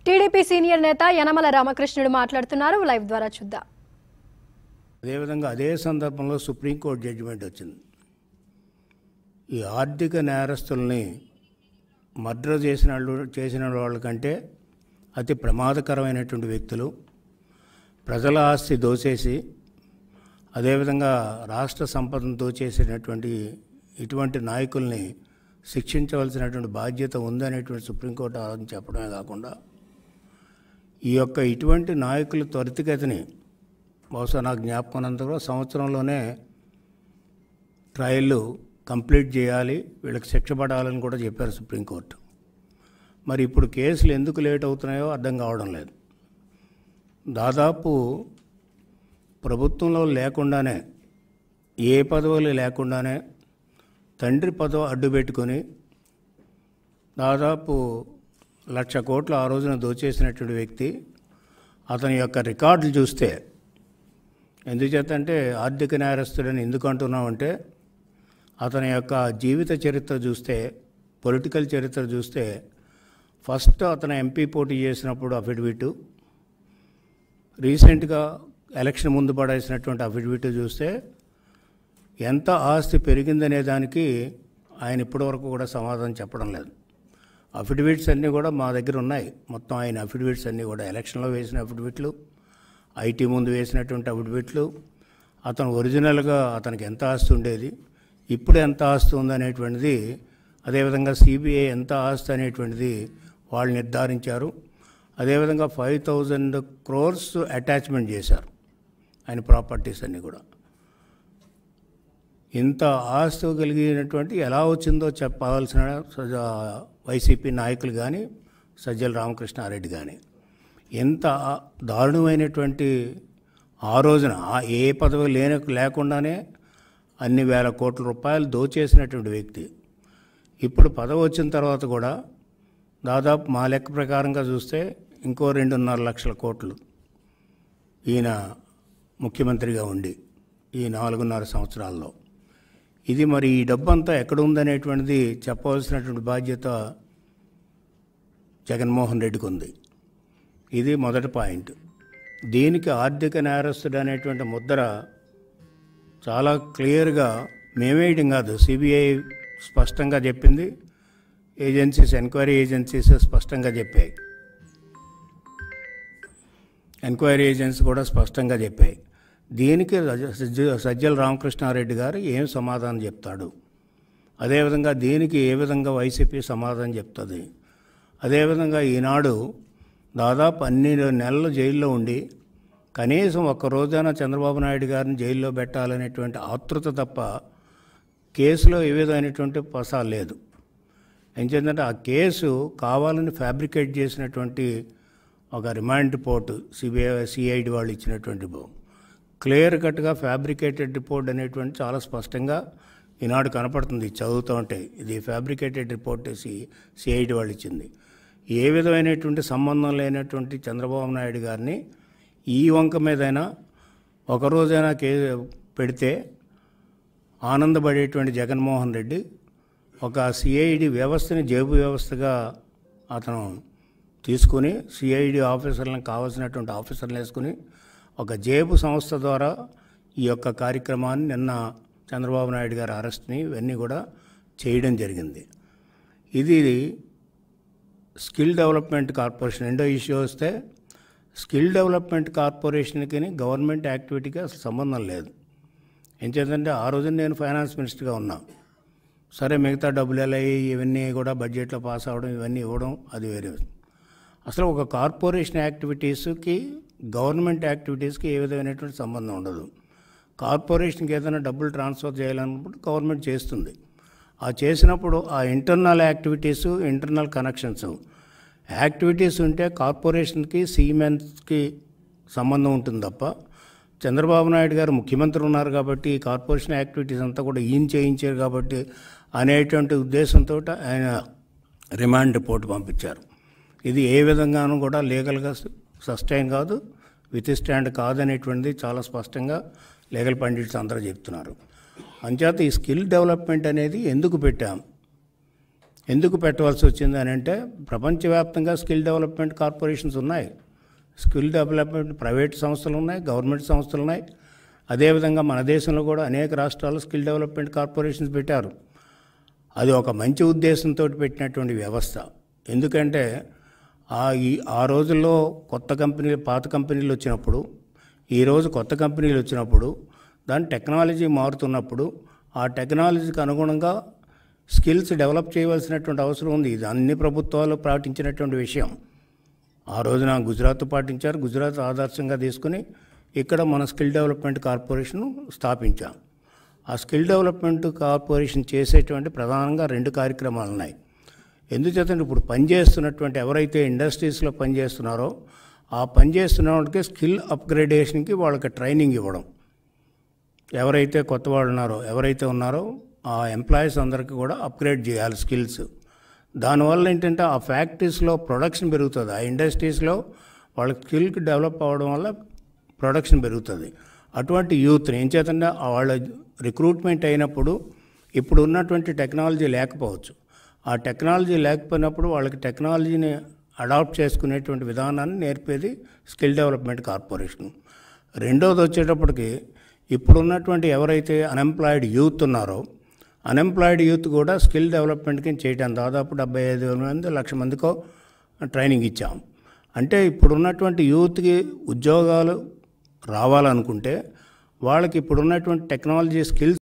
TDP senior నేత యనమల రామకృష్ణుడు మాట్లాడుతున్నారు live ద్వారా చూద్దాం అదేవిధంగా అదే సందర్భంలో సుప్రీంకోర్టు జడ్జిమెంట్ వచ్చింది ఈ ఆర్థిక నేరస్తుల్ని మర్డర్ చేసిన వాళ్ళు చేసిన వాళ్ళకంటే అతి ప్రమాదకరమైనటువంటి వ్యక్తులు ప్రజల ఆస్తి దోచేసి అదేవిధంగా రాష్ట్ర సంపదను దోచేసినటువంటి ఇటువంటి నాయకుల్ని శిక్షించవలసినటువంటి బాధ్యత ఉందనేటువంటి సుప్రీంకోర్టు ఆలోచన చెప్పడమే కాకుండా ఈ యొక్క ఇటువంటి నాయకుల త్వరితగతిని బహుశా నాకు జ్ఞాపకం ఉన్నంతలో సంవత్సరంలోనే ట్రయల్ కంప్లీట్ చేయాలి వీళ్ళకి శిక్ష పడాలని కూడా చెప్పారు సుప్రీంకోర్టు మరి ఇప్పుడు కేసులు ఎందుకు లేట్ అవుతున్నాయో అర్థం కావడం లేదు దాదాపు ప్రభుత్వంలో లేకుండానే ఏ పదవులు లేకుండానే తండ్రి పదవి అడ్డు పెట్టుకొని దాదాపు లక్ష కోట్లు ఆ రోజున దోచేసినటువంటి వ్యక్తి అతని యొక్క రికార్డులు చూస్తే ఎందుచేతంటే ఆర్థిక నేరస్తుడని ఎందుకు అంటున్నామంటే అతని యొక్క జీవిత చరిత్ర చూస్తే పొలిటికల్ చరిత్ర చూస్తే ఫస్ట్ అతను ఎంపీ పోటీ చేసినప్పుడు అఫిడవిట్ రీసెంట్గా ఎలక్షన్ ముందు పడేసినటువంటి అఫిడవిట్ చూస్తే ఎంత ఆస్తి పెరిగిందనే దానికి ఆయన ఇప్పటివరకు కూడా సమాధానం చెప్పడం లేదు అఫిడవిట్స్ అన్నీ కూడా మా దగ్గర ఉన్నాయి మొత్తం ఆయన అఫిడవిట్స్ అన్నీ కూడా ఎలక్షన్లో వేసిన అఫిడవిట్లు ఐటీ ముందు వేసినటువంటి అఫిడవిట్లు అతను ఒరిజినల్గా అతనికి ఎంత ఆస్తి ఉండేది ఇప్పుడు ఎంత ఆస్తి ఉందనేటువంటిది అదేవిధంగా సిబిఐ ఎంత ఆస్తి అనేటువంటిది వాళ్ళు నిర్ధారించారు అదేవిధంగా ఫైవ్ థౌజండ్ క్రోర్స్ అటాచ్మెంట్ చేశారు ఆయన ప్రాపర్టీస్ అన్నీ కూడా ఇంత ఆస్తి కలిగినటువంటి ఎలా వచ్చిందో చెప్పవలసిన సజ- వైసీపీ నాయకులు కానీ సజ్జల రామకృష్ణారెడ్డి కానీ ఎంత దారుణమైనటువంటి ఆ రోజున ఆ ఏ పదవి లేని లేకుండానే అన్ని వేల కోట్ల రూపాయలు దోచేసినటువంటి వ్యక్తి ఇప్పుడు పదవి వచ్చిన తర్వాత కూడా దాదాపు మా లెక్క ప్రకారంగా చూస్తే ఇంకో రెండున్నర లక్షల కోట్లు ఈయన ముఖ్యమంత్రిగా ఉండి ఈ నాలుగున్నర సంవత్సరాల్లో ఇది మరి ఈ డబ్బంతా ఎక్కడ ఉందనేటువంటిది చెప్పవలసినటువంటి బాధ్యత జగన్మోహన్ రెడ్డికి ఉంది ఇది మొదటి పాయింట్ దీనికి ఆర్థిక నేరస్తుడు అనేటువంటి ముద్ర చాలా క్లియర్గా మేమేయడం కాదు సిబిఐ స్పష్టంగా చెప్పింది ఏజెన్సీస్ ఎంక్వైరీ ఏజెన్సీస్ స్పష్టంగా చెప్పాయి ఎంక్వైరీ ఏజెన్సీ కూడా స్పష్టంగా చెప్పాయి దీనికి రజ- సజ్జ- సజ్జల రామకృష్ణారెడ్డి గారు ఏం సమాధానం చెప్తాడు అదేవిధంగా దీనికి ఏ విధంగా వైసీపీ సమాధానం చెప్తుంది అదేవిధంగా ఈనాడు దాదాపు అన్ని నెలలు జైల్లో ఉండి కనీసం ఒక్క రోజైనా చంద్రబాబు నాయుడు గారిని జైల్లో పెట్టాలనేటువంటి ఆతృత తప్ప కేసులో ఏ విధమైనటువంటి పసా లేదు ఏంటంటే ఆ కేసు కావాలని ఫ్యాబ్రికేట్ చేసినటువంటి ఒక రిమాండ్ రిపోర్ట్ సిబిఐ సిఐడి వాళ్ళు ఇచ్చినటువంటి బో క్లియర్ కట్గా ఫ్యాబ్రికేటెడ్ రిపోర్ట్ అనేటువంటి చాలా స్పష్టంగా ఈనాడు కనపడుతుంది ఇది చదువుతూ ఉంటే ఇది ఫ్యాబ్రికేటెడ్ రిపోర్ట్ సి సిఐడి వాళ్ళు ఇచ్చింది ఏ విధమైనటువంటి సంబంధం లేనటువంటి చంద్రబాబు నాయుడు గారిని ఈ వంక మీదైనా ఒకరోజైనా కే పెడితే ఆనందపడేటువంటి జగన్మోహన్ రెడ్డి ఒక సిఐడి వ్యవస్థని జేబు వ్యవస్థగా అతను తీసుకుని సిఐడి ఆఫీసర్లను కావాల్సినటువంటి ఆఫీసర్లు వేసుకుని ఒక జేబు సంస్థ ద్వారా ఈ యొక్క కార్యక్రమాన్ని నిన్న చంద్రబాబు నాయుడు గారి అరెస్ట్ని ఇవన్నీ కూడా చేయడం జరిగింది ఇది స్కిల్ డెవలప్మెంట్ కార్పొరేషన్ రెండో ఇష్యూ వస్తే స్కిల్ డెవలప్మెంట్ కార్పొరేషన్కి గవర్నమెంట్ యాక్టివిటీకి అసలు సంబంధం లేదు ఏం చేద్దంటే ఆ రోజున నేను ఫైనాన్స్ మినిస్టర్గా ఉన్నా సరే మిగతా డబ్బులు ఎలా అయ్యి ఇవన్నీ కూడా బడ్జెట్లో పాస్ అవ్వడం ఇవన్నీ ఇవ్వడం అది వేరే విషయం. అసలు ఒక కార్పొరేషన్ యాక్టివిటీస్కి గవర్నమెంట్ యాక్టివిటీస్కి ఏ విధమైనటువంటి సంబంధం ఉండదు కార్పొరేషన్కి ఏదైనా డబ్బులు ట్రాన్స్ఫర్ చేయాలన్నప్పుడు గవర్నమెంట్ చేస్తుంది ఆ చేసినప్పుడు ఆ internal activities internal connections activities ఉంటే కార్పొరేషన్కి సీమెన్స్కి సంబంధం ఉంటుంది తప్ప చంద్రబాబు నాయుడు గారు ముఖ్యమంత్రి ఉన్నారు కాబట్టి ఈ కార్పొరేషన్ యాక్టివిటీస్ అంతా కూడా ఈయన చేయించారు కాబట్టి అనేటువంటి ఉద్దేశంతో ఆయన రిమాండ్ రిపోర్ట్ పంపించారు ఇది ఏ విధంగానూ కూడా లీగల్గా సస్టైన్ కాదు విత్ స్టాండ్ కాదనేటువంటిది చాలా స్పష్టంగా లీగల్ పండిట్స్ అందరూ చెప్తున్నారు అంచేత ఈ స్కిల్ డెవలప్మెంట్ అనేది ఎందుకు పెట్టాం ఎందుకు పెట్టవలసి వచ్చింది అని అంటే ప్రపంచవ్యాప్తంగా స్కిల్ డెవలప్మెంట్ కార్పొరేషన్స్ ఉన్నాయి స్కిల్ డెవలప్మెంట్ ప్రైవేట్ సంస్థలు ఉన్నాయి గవర్నమెంట్ సంస్థలు ఉన్నాయి అదేవిధంగా మన దేశంలో కూడా అనేక రాష్ట్రాల్లో స్కిల్ డెవలప్మెంట్ కార్పొరేషన్స్ పెట్టారు అది ఒక మంచి ఉద్దేశంతో పెట్టినటువంటి వ్యవస్థ ఎందుకంటే ఆ ఈ ఆ రోజుల్లో కొత్త కంపెనీలు పాత కంపెనీలు వచ్చినప్పుడు ఈరోజు కొత్త కంపెనీలు వచ్చినప్పుడు దాని టెక్నాలజీ మారుతున్నప్పుడు ఆ టెక్నాలజీకి అనుగుణంగా స్కిల్స్ డెవలప్ చేయవలసినటువంటి అవసరం ఉంది ఇది అన్ని ప్రభుత్వాలు పాటించినటువంటి విషయం ఆ రోజున గుజరాత్ పాటించారు గుజరాత్ ఆదర్శంగా తీసుకుని ఇక్కడ మన స్కిల్ డెవలప్మెంట్ కార్పొరేషన్ స్థాపించాం ఆ స్కిల్ డెవలప్మెంట్ కార్పొరేషన్ చేసేటువంటి ప్రధానంగా రెండు కార్యక్రమాలు ఉన్నాయి ఎందుచేతంటే ఇప్పుడు పనిచేస్తున్నటువంటి ఎవరైతే ఇండస్ట్రీస్లో పనిచేస్తున్నారో ఆ పనిచేస్తున్న వాళ్ళకి స్కిల్ అప్గ్రేడేషన్కి వాళ్ళకి ట్రైనింగ్ ఇవ్వడం ఎవరైతే కొత్త వాళ్ళు ఉన్నారో ఎవరైతే ఉన్నారో ఆ ఎంప్లాయీస్ అందరికీ కూడా అప్గ్రేడ్ చేయాలి స్కిల్స్ దానివల్ల ఏంటంటే ఆ ఫ్యాక్టరీస్లో ప్రొడక్షన్ పెరుగుతుంది ఆ ఇండస్ట్రీస్లో వాళ్ళ స్కిల్కి డెవలప్ అవ్వడం వల్ల ప్రొడక్షన్ పెరుగుతుంది అటువంటి యూత్ని ఏం చేతంటే వాళ్ళ రిక్రూట్మెంట్ అయినప్పుడు ఇప్పుడు ఉన్నటువంటి టెక్నాలజీ లేకపోవచ్చు ఆ టెక్నాలజీ లేకపోయినప్పుడు వాళ్ళకి టెక్నాలజీని అడాప్ట్ చేసుకునేటువంటి విధానాన్ని నేర్పేది స్కిల్ డెవలప్మెంట్ కార్పొరేషన్ రెండోది వచ్చేటప్పటికి ఇప్పుడున్నటువంటి ఎవరైతే అన్ఎంప్లాయిడ్ యూత్ ఉన్నారో అన్ఎంప్లాయిడ్ యూత్ కూడా స్కిల్ డెవలప్మెంట్కి చేయటం దాదాపు డెబ్బై ఐదు వేల మంది లక్ష మందికో ట్రైనింగ్ ఇచ్చాం అంటే ఇప్పుడున్నటువంటి యూత్కి ఉద్యోగాలు రావాలనుకుంటే వాళ్ళకి ఇప్పుడున్నటువంటి టెక్నాలజీ స్కిల్స్